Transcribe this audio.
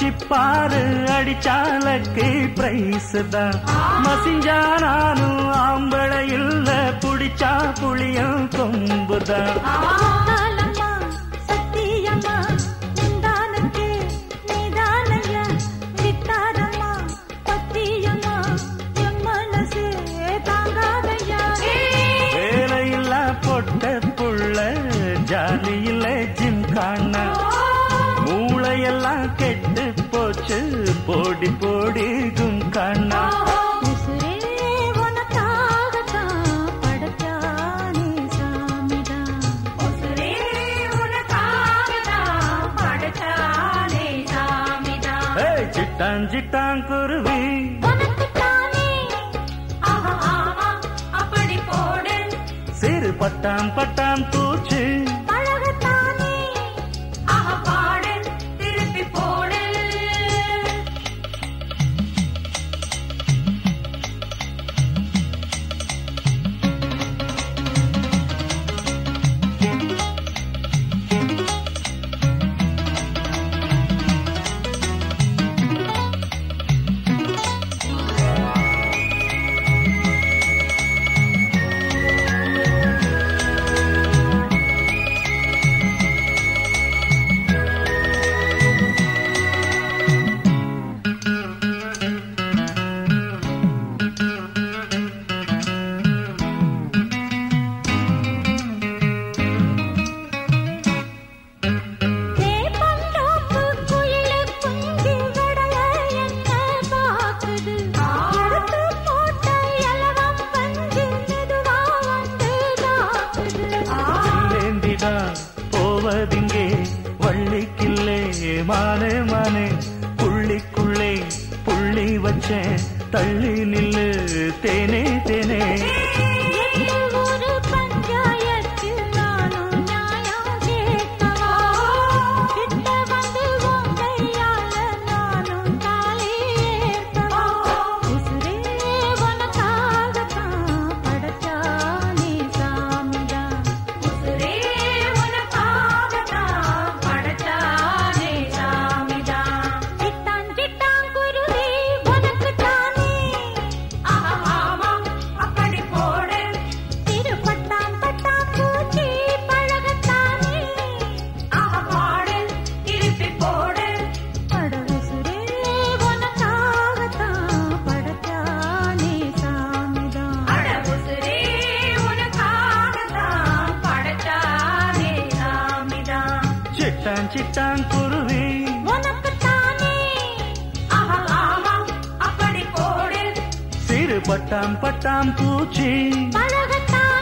மச்சி பாரு அடிச்சாலக்கு பிரைஸ் தான் மசிஞ்சா நானும் ஆம்பளை இல்ல புடிச்சா புளியும் கொம்புதான் காலம்மா சத்தியம்மா நின்றானுக்கு நீதானையா விட்டாரம்மா பத்தியம்மா என் மனசு தாங்காதையா வேலையில்லா பொட்ட புள்ள ஜாலியில ஜிம் காண மூளையெல்லாம் கெட்டு போச்சு போடி போடி கும் காணா உசுரே உனக்காகத்தான் படைச்சானே சாமிதான் உசுரே உனக்காகத்தான் படைச்சானே சாமிதான் ஏய், சிட்டான் சிட்டான் குருவி உனக்குத்தானே ஆஹா ஆமா அப்படி போடு சிறு பட்டாம் பட்டாம் பூச்சு பழகத்தானே ஆஹா பாடு திருப்பி போடு தேப்பந்தோப்பு குயிலு குஞ்சு கடல என்ன பாக்குது எடுத்து போட்ட இலவம் பஞ்சு மெதுவா வந்து தாக்குது ஏந்திதான் போவதிங்கே வள்ளிக்கில்லே மானே மானே புள்ளிக்குள்ளே புள்ளி வச்சேன் தள்ளி நில்லு தேனே தேனே எட்டு ஒரு பஞ்சாயத்து நானும் நியாயம் கேட்கவா கிட்ட வந்து உன் கையால நானும் தாலி ஏற்கவா உசுரே உனக்காகத்தான் படைச்சானே சாமிதான் உசுரே உனக்காகத்தான் படைச்சானே சாமிதான் சிட்டான் சிட்டான் குருவி உனக்குத்தானே ஆமா அப்படி போடு திருப்பட்டாம் பட்டாம் பூச்சி பழகத்தானே ஆஹா பாடு திருப்பி போடு படகுசுரே உனக்காகத்தான் படைச்சானே சாமிதான் அடகுசுரே உனக்காகத்தான் படைச்சானே சாமிதான் சிட்டான் சிட்டான் குருவி உனக்குத்தானே ஆஹா ஆமா அப்படி போடு சிறு பட்டாம் பட்டாம் பூச்சி பழகத்தான்